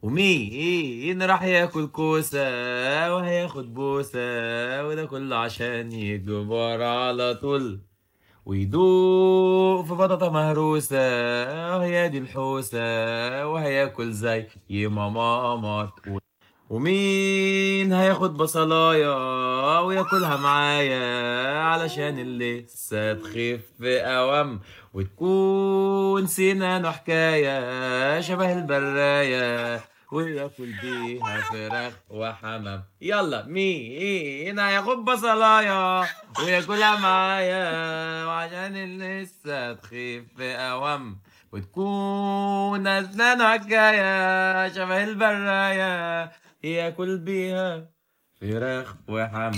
ومين راح ياكل كوسة وهياخد بوسة وده كله عشان يكبر على طول ويدوق في بطاطا مهروسة وهي دي الحوسة وهياكل زي ما ماما تقول ومين هياخد بصلاية وياكلها معايا علشان اللي لسه تخف أوام وتكون سنانه حكاية شبه البراية وياكل بيها فراخ وحمام يلا مين هياخد بصلاية وياكلها معايا وعشان اللي لسه تخف أوام وتكون أسنانه حكاية شبه البراية ياكل بيها فراخ وحمام